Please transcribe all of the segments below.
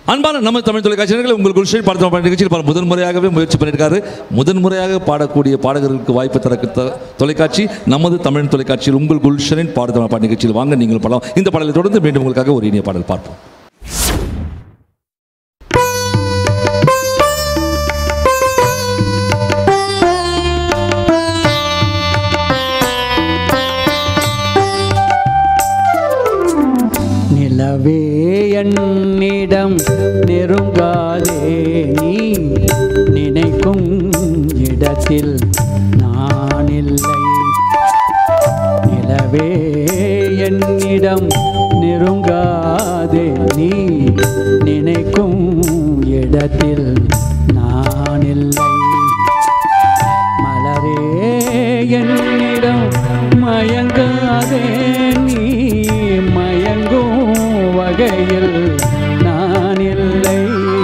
அன்பான நம்ம தமிழ் தொலைக்காட்சியர்கள் உங்கள் குல்ஷன் பாடத்தம் பாட நிகழ்ச்சியில் பல முதன் முறையாகவே முயற்சி பண்ணியிருக்காரு முதன் முறையாக பாடக்கூடிய பாடகர்களுக்கு வாய்ப்பு தர த- தொலைக்காட்சி நமது தமிழ் தொலைக்காட்சியில் உங்கள் குல்ஷனின் பாடத்தம் பாட நிகழ்ச்சியில் வாங்க நீங்கள் பாடலாம் இந்த பாடலை தொடர்ந்து மீண்டும் உங்களுக்காக ஒரு இனிய பாடல் பார்ப்போம் நிலவே என்னிடம் நெருங்காதே நீ நினைக்கும் இடத்தில் நான் இல்லை நிலவே என்னிடம் நெருங்காதே நீ நினைக்கும் இடத்தில் நான் இல்லை மலரே என்னிடம் மயங்காதே நீ மயங்கும் வகையில் நான் இல்லை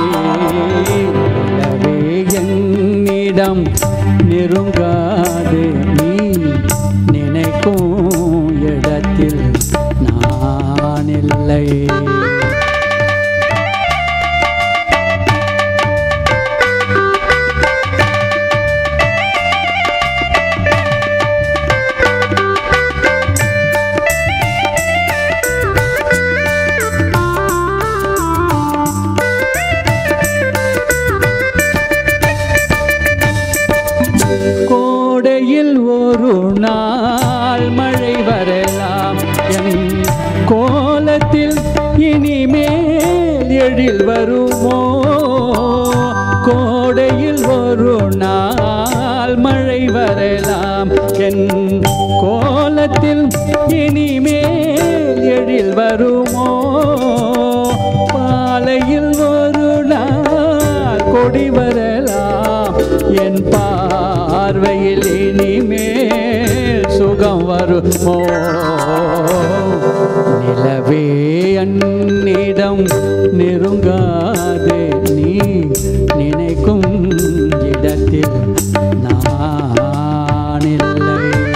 மலரே என்னிடம் நெருங்காதே நீ நினைக்கும் இடத்தில் நான் இல்லை கோடையில் ஒரு நாள் மழை வரலாம் என் கோலத்தில் இனிமேல் எழில் வருமோ கோடையில் ஒரு நாள் மழை வரலாம் என் கோலத்தில் இனிமேல் எழில் வருமோ பாலையில் ஒரு நாள் கொடி வரலாம் என் பார்வையில் இனிமேல் சுகம் வருமோ நிலவே அந்நிடம் நெருங்காதே நீ நினைக்கும் இடத்தில் நான் இல்லை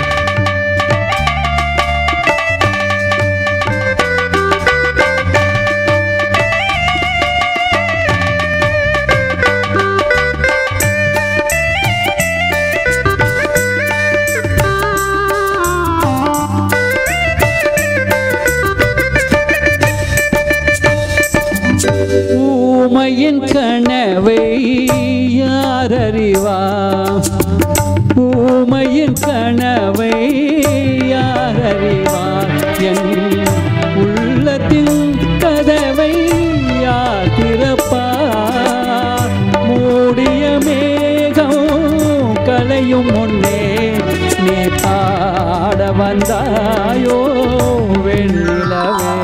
ஊமையின் கனவை யார் அறிவார் ஊமையின் கனவை யார் அறிவார் என் உள்ளத்தின் கதவை யார் திறப்பார் மூடிய மேகம் கலையும் முன்னே நீ பாட வந்தாயோ வெண்ணிலவே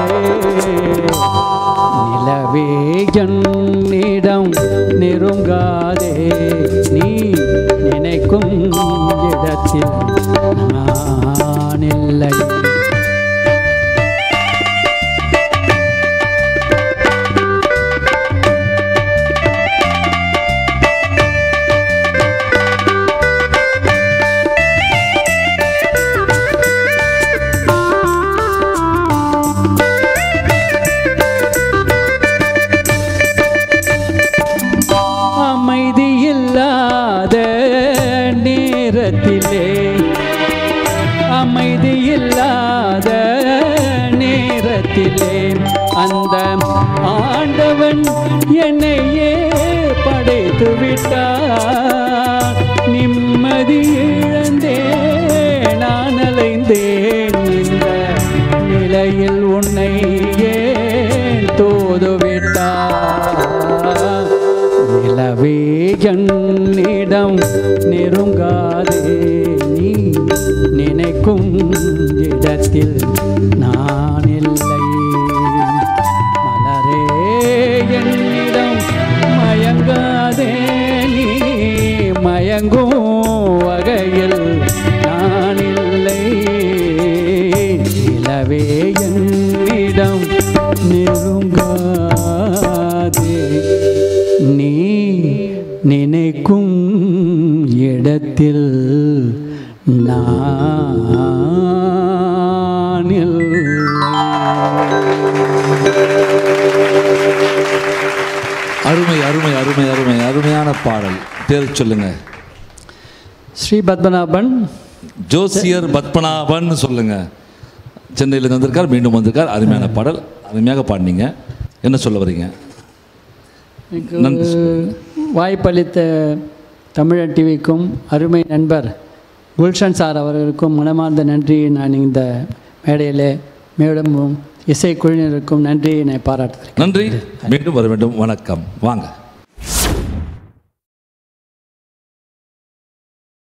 நிலவே என்னிடம் நெருங்காதே நீ நினைக்கும் இடத்தில் நான் இல்லை அமைதியில்லாத நேரத்திலே அமைதியில்லாத நேரத்திலே அந்த ஆண்டவன் என்னையே படைத்து விட்டார் நிம்மதி இழந்தேன் நான் அலைந்தேன் இந்த நிலையில் உன்னை ஏன் தோதுவிட்டார் நிலவே என்னிடம் நெருங்காதே நீ நினைக்கும் இடத்தில் நான் இல்லை மலரே என்னிடம் மயங்காதே நீ மயங்கும் வகையில் நான் இல்லை நிலவே என்னிடம் நெருங்காதே நீ நினைக்கும் இடத்தில் நான் இல்லை பாடல் பேர் சொல்லுங்க ஸ்ரீ பத்மநாபன் ஜோசியர் பத்மநாபன் சொல்லுங்க சென்னையில வந்திருக்கார் மீண்டும் வந்திருக்கார் அருமையான பாடல் அருமையாக பாடினீங்க என்ன சொல்ல வரீங்க எனக்கு நன்றி வாய்ப்பளித்த தமிழர் டிவிக்கும் அருமை நண்பர் குல்ஷன் சார் அவர்களுக்கும் மனமார்ந்த நன்றியை நான் இந்த மேடையில் மேலும் இசைக்குழுவினருக்கும் நன்றியை நான் பாராட்டுகிறேன் நன்றி மீண்டும் வர வேண்டும் வணக்கம் வாங்க